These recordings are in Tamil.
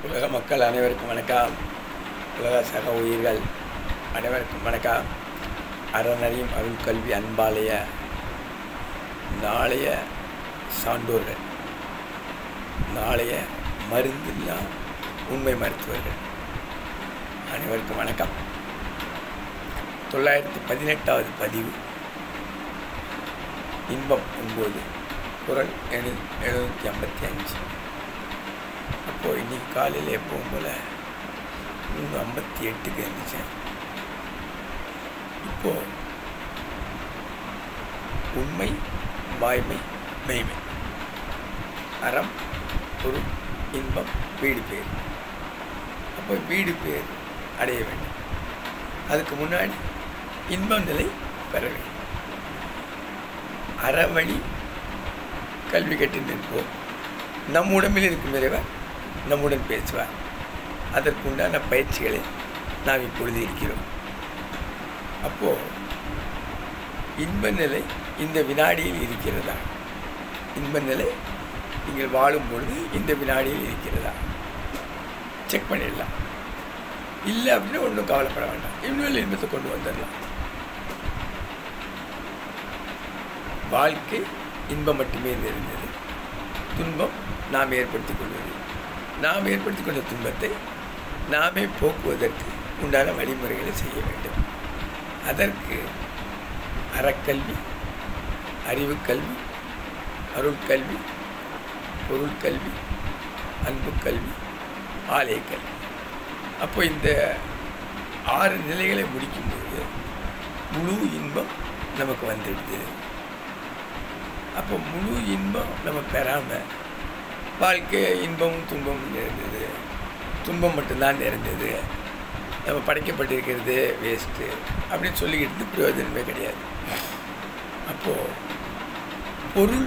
உலக மக்கள் அனைவருக்கும் வணக்கம் உலக சக உயிர்கள் அனைவருக்கும் வணக்கம் அறநறியும் அருள் கல்வி அன்பாலய நாளைய சான்றோர்கள் நாளைய மருந்தில்லா உண்மை மருத்துவர்கள் அனைவருக்கும் வணக்கம் தொள்ளாயிரத்தி பதினெட்டாவது பதிவு இன்பம் ஒன்பது குரல் எழு எழுநூற்றி ஐம்பத்தி அஞ்சு அப்போது இன்னைக்கு காலையில் எப்பவும் போல் மூணு ஐம்பத்தி எட்டுக்கு இருந்துச்சேன் இப்போது உண்மை வாய்மை மெய்மை அறம் பொருள் இன்பம் வீடு பேர் அப்போ வீடு பேர் அடைய வேண்டும் அதுக்கு முன்னாடி இன்ப நிலை பெற வேண்டும் அறவழி கல்வி கற்று நிற்போம் நம் உடம்பில் இருக்கும் இறைவர் நம்முடன் பேசுவார் அதற்குண்டான பயிற்சிகளை நாம் இப்பொழுது இருக்கிறோம் அப்போது இன்ப நிலை இந்த வினாடியில் இருக்கிறதா இன்ப நிலை நீங்கள் வாழும் பொழுது இந்த வினாடியில் இருக்கிறதா செக் பண்ணிடலாம் இல்லை அப்படின்னு ஒன்றும் கவலைப்பட வேண்டாம் இன்னும் இன்பத்தை கொண்டு வந்துடலாம் வாழ்க்கை இன்பம் மட்டுமே இருந்தது துன்பம் நாம் ஏற்படுத்திக் கொள்வது நாம் ஏற்படுத்திக் கொண்ட துன்பத்தை நாமே போக்குவதற்கு உண்டான வழிமுறைகளை செய்ய வேண்டும் அதற்கு அறக்கல்வி அறிவுக்கல்வி அருட்கல்வி பொருட்கல்வி அன்பு கல்வி ஆலய கல்வி அப்போ இந்த ஆறு நிலைகளை முடிக்கும்போது முழு இன்பம் நமக்கு வந்துடுது அப்போ முழு இன்பம் நம்ம பெறாமல் வாழ்க்கை இன்பமும் துன்பமும் நிறைந்தது துன்பம் மட்டும்தான் நிறைந்தது நம்ம படைக்கப்பட்டிருக்கிறது வேஸ்ட்டு அப்படின்னு சொல்லிக்கிட்டு பிரயோஜனமே கிடையாது அப்போது பொருள்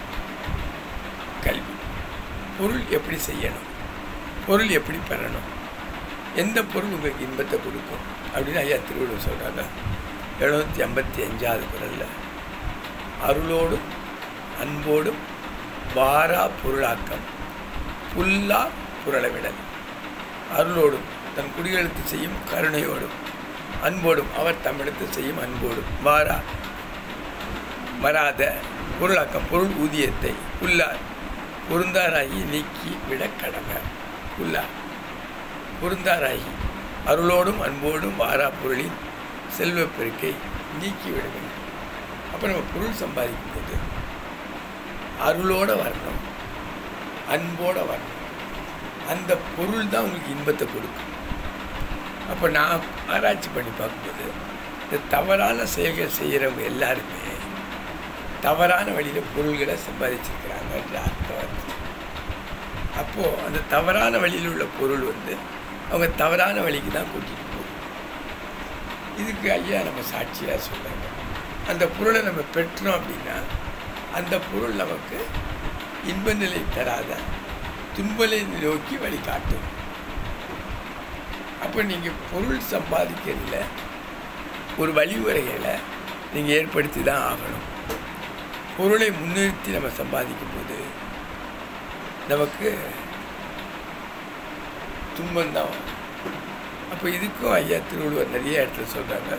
கல்வி பொருள் எப்படி செய்யணும் பொருள் எப்படி பெறணும் எந்த பொருள் உங்களுக்கு இன்பத்தை கொடுக்கும் அப்படின்னு ஐயா திருவள்ளுவர் சொல்கிறாங்க எழுநூற்றி ஐம்பத்தி அஞ்சாவது குரலில் அருளோடும் அன்போடும் வாரா பொருளாக்கம் புல்லா புரளவிடல் அருளோடும் தன் குடிகளுக்கு செய்யும் கருணையோடும் அன்போடும் அவர் தம்மிடத்து செய்யும் அன்போடும் வாரா வராத பொருளாக்கம் பொருள் ஊதியத்தை புல்லார் பொருந்தாராகி நீக்கி விட கடமை புல்லார் பொருந்தாராகி அருளோடும் அன்போடும் வாரா பொருளின் செல்வப் பெருக்கை நீக்கிவிட வேண்டும் அப்போ நம்ம பொருள் சம்பாதிக்கும் போது அருளோடு வரணும் அன்போடு வரணும் அந்த பொருள் தான் உங்களுக்கு இன்பத்தை கொடுக்கும் அப்போ நான் ஆராய்ச்சி பண்ணி பார்க்கும்போது இந்த தவறான செயல்கள் செய்கிறவங்க எல்லாருமே தவறான வழியில் பொருள்களை சம்பாதிச்சிருக்கிறாங்கன்ற அர்த்தம் வருது அப்போது அந்த தவறான வழியில் உள்ள பொருள் வந்து அவங்க தவறான வழிக்கு தான் கூட்டிகிட்டு போகும் இதுக்கு ஐயா நம்ம சாட்சியாக சொல்கிறாங்க அந்த பொருளை நம்ம பெற்றோம் அப்படின்னா அந்த பொருள் நமக்கு இன்ப நிலை தராத துன்பலை நோக்கி வழிகாட்டும் அப்போ நீங்கள் பொருள் சம்பாதிக்கிறதுல ஒரு வழிமுறைகளை நீங்கள் ஏற்படுத்தி தான் ஆகணும் பொருளை முன்னிறுத்தி நம்ம சம்பாதிக்கும் போது நமக்கு துன்பந்தான் வரும் அப்போ இதுக்கும் ஐயா திருவள்ளுவர் நிறைய இடத்துல சொல்கிறாங்க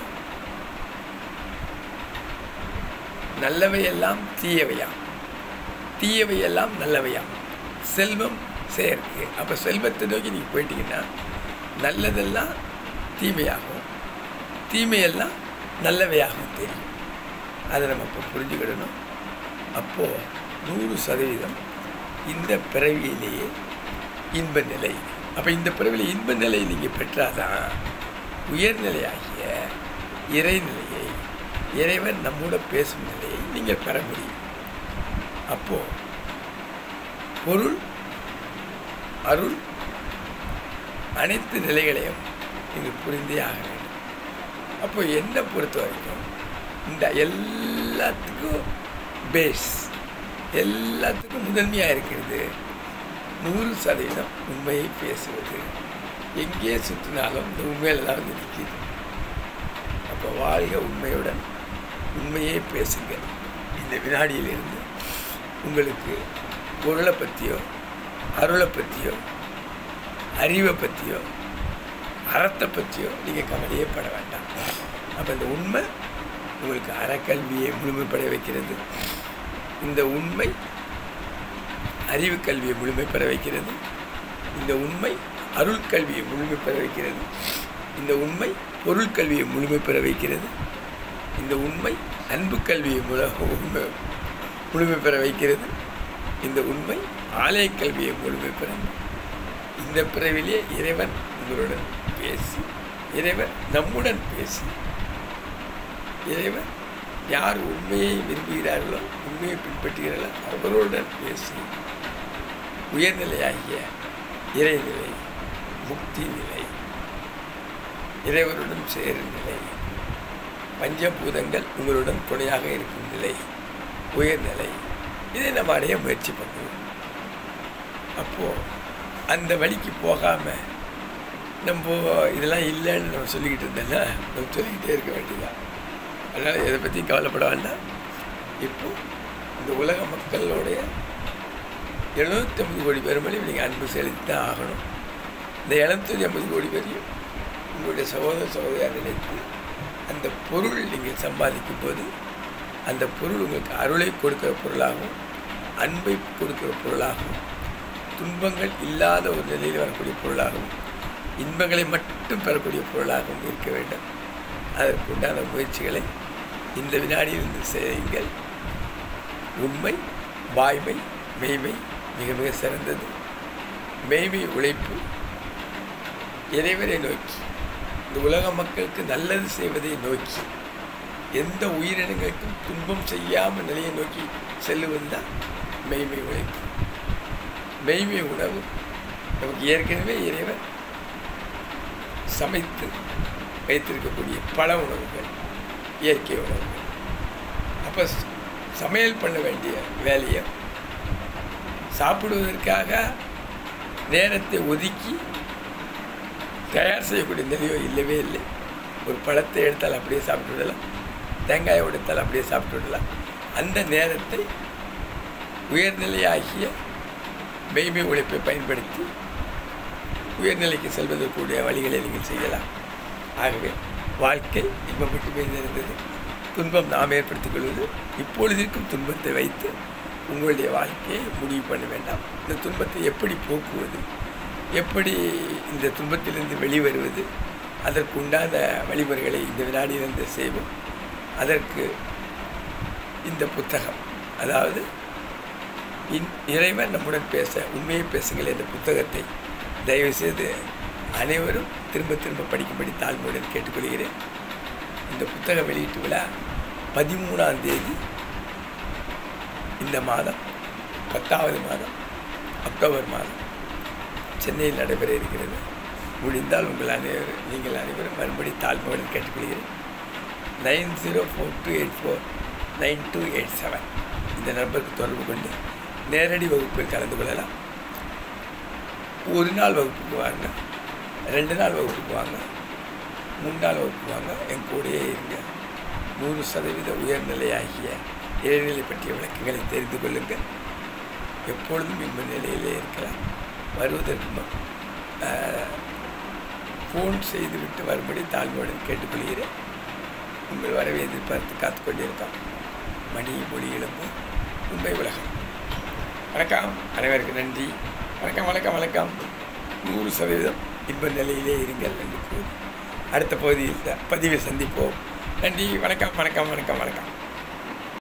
நல்லவையெல்லாம் தீயவையாம் தீயவையெல்லாம் நல்லவையாம் செல்வம் செயற்கு அப்போ செல்வத்தை நோக்கி நீங்கள் போயிட்டீங்கன்னா நல்லதெல்லாம் தீமையாகும் தீமையெல்லாம் நல்லவையாகவும் தெரியும் அதை நம்ம இப்போ புரிஞ்சுக்கிடணும் அப்போது நூறு சதவீதம் இந்த பிறவியிலேயே இன்ப நிலை அப்போ இந்த பிறவியில் இன்ப நிலை நீங்கள் பெற்றாதான் உயர்நிலையாகிய இறைநிலையை இறைவன் நம்மோட பேசும் நிலையை நீங்கள் பெற முடியும் அப்போது பொருள் அருள் அனைத்து நிலைகளையும் நீங்கள் புரிந்தே ஆக வேண்டும் அப்போ என்னை பொறுத்த வரைக்கும் இந்த எல்லாத்துக்கும் பேஸ் எல்லாத்துக்கும் முதன்மையாக இருக்கிறது நூறு சதவீதம் உண்மையை பேசுவது எங்கே சுற்றினாலும் இந்த உண்மையில் தான் வந்து நிற்கிது அப்போ வாழ்க உண்மையுடன் உண்மையே பேசுங்க இந்த வினாடியிலிருந்து உங்களுக்கு பொருளை பற்றியோ அருளை பற்றியோ அறிவை பற்றியோ அறத்தை பற்றியோ நீங்கள் கவலையே பட வேண்டாம் அப்போ இந்த உண்மை உங்களுக்கு அறக்கல்வியை முழுமைப்பட வைக்கிறது இந்த உண்மை அறிவு கல்வியை முழுமைப்பெற வைக்கிறது இந்த உண்மை அருள் கல்வியை முழுமைப்பெற வைக்கிறது இந்த உண்மை பொருள் கல்வியை முழுமைப்பெற வைக்கிறது இந்த உண்மை அன்பு கல்வியை முழு உண்மை முழுமை பெற வைக்கிறது இந்த உண்மை ஆலய கல்வியை முழுமை பெற இந்த பிறவிலே இறைவன் உங்களுடன் பேசி இறைவன் நம்முடன் பேசி இறைவன் யார் உண்மையை விரும்புகிறார்களோ உண்மையை பின்பற்றுகிறார்களோ அவர்களுடன் பேசி உயர்நிலையாகிய இறைநிலை முக்தி நிலை இறைவனுடன் சேரும் நிலை பஞ்சபூதங்கள் உங்களுடன் துணையாக இருக்கும் நிலை உயர்நிலை இதை நம்ம அடைய முயற்சி பண்ணுவோம் அப்போது அந்த வழிக்கு போகாமல் நம்ம இதெல்லாம் இல்லைன்னு நம்ம சொல்லிக்கிட்டு இருந்தோம்னா நம்ம சொல்லிக்கிட்டே இருக்க வேண்டியதான் அதனால் எதை பற்றியும் கவலைப்பட வேண்டாம் இப்போ இந்த உலக மக்களுடைய எழுநூற்றம்பது கோடி பேர் மேலே நீங்கள் அன்பு செலுத்தி தான் ஆகணும் இந்த எழுநூற்றி ஐம்பது கோடி பேரையும் உங்களுடைய சகோதர சகோதரியாக நினைத்து அந்த பொருள் நீங்கள் சம்பாதிக்கும் போது அந்த பொருள் உங்களுக்கு அருளை கொடுக்கிற பொருளாகவும் அன்பை கொடுக்கிற பொருளாகவும் துன்பங்கள் இல்லாத ஒரு நிலையில் வரக்கூடிய பொருளாகவும் இன்பங்களை மட்டும் பெறக்கூடிய பொருளாகவும் இருக்க வேண்டும் அதற்குண்டான முயற்சிகளை இந்த வினாடியிலிருந்து செய்யுங்கள் உண்மை வாய்மை மெய்மை மிக மிக சிறந்தது மெய்மை உழைப்பு இறைவனை நோக்கி இந்த உலக மக்களுக்கு நல்லது செய்வதை நோக்கி எந்த உயிரினங்களுக்கும் துன்பம் செய்யாமல் நிலையை நோக்கி செல்லுவது தான் மெய்மை உழைப்பு மெய்மை உணவு நமக்கு ஏற்கனவே இறைவன் சமைத்து வைத்திருக்கக்கூடிய பல உணவுகள் இயற்கை உணவுகள் அப்போ சமையல் பண்ண வேண்டிய வேலையை சாப்பிடுவதற்காக நேரத்தை ஒதுக்கி தயார் செய்யக்கூடிய நிலையோ இல்லவே இல்லை ஒரு பழத்தை எடுத்தால் அப்படியே சாப்பிட்டு விடலாம் தேங்காயை எடுத்தால் அப்படியே சாப்பிட்டு விடலாம் அந்த நேரத்தை உயர்நிலையாகிய மெய்மை உழைப்பை பயன்படுத்தி உயர்நிலைக்கு செல்வதற்குரிய வழிகளை நீங்கள் செய்யலாம் ஆகவே வாழ்க்கை இன்பம் மட்டுமே நிறைந்தது துன்பம் நாம் ஏற்படுத்திக் கொள்வது இப்பொழுது இருக்கும் துன்பத்தை வைத்து உங்களுடைய வாழ்க்கையை முடிவு பண்ண வேண்டாம் இந்த துன்பத்தை எப்படி போக்குவது எப்படி இந்த துன்பத்திலிருந்து வெளிவருவது அதற்கு உண்டான வழிமுறைகளை இந்த வினாடியிலிருந்து செய்வோம் அதற்கு இந்த புத்தகம் அதாவது இன் இறைவன் நம்முடன் பேச உண்மையை பேசுங்கள் என்ற புத்தகத்தை தயவுசெய்து அனைவரும் திரும்ப திரும்ப படிக்கும்படி தாழ்மையுடன் கேட்டுக்கொள்கிறேன் இந்த புத்தக வெளியீட்டு விழா பதிமூணாம் தேதி இந்த மாதம் பத்தாவது மாதம் அக்டோபர் மாதம் சென்னையில் நடைபெற இருக்கிறது முடிந்தால் உங்கள் அனைவரும் நீங்கள் அனைவரும் மறுபடி தாழ்மையுடன் கேட்டுக்கொள்கிறேன் nine zero four two eight four nine two eight seven இந்த நம்பருக்கு தொடர்பு கொண்டு நேரடி வகுப்பில் கலந்து கொள்ளலாம் ஒரு நாள் வகுப்புக்கு வாங்க ரெண்டு நாள் வகுப்புக்கு வாங்க மூணு நாள் வகுப்புக்கு வாங்க என் கூடயே இருங்க நூறு சதவீத உயர்நிலையாகிய இறைநிலை பற்றிய விளக்கங்களை தெரிந்து கொள்ளுங்கள் எப்பொழுதும் இன்ப நிலையிலே இருக்கலாம் வருவதற்கு ஃபோன் செய்துவிட்டு வரும்படி தாழ்மையுடன் கேட்டுக்கொள்கிறேன் உங்கள் வரவை எதிர்பார்த்து காத்து கொண்டிருக்கோம் மணி மொழி இளம்பு உண்மை உலகம் வணக்கம் அனைவருக்கும் நன்றி வணக்கம் வணக்கம் வணக்கம் நூறு சதவீதம் இன்ப நிலையிலே இருங்கள் என்று கூறி அடுத்த பகுதியில் பதிவை சந்திப்போம் நன்றி வணக்கம் வணக்கம் வணக்கம் வணக்கம்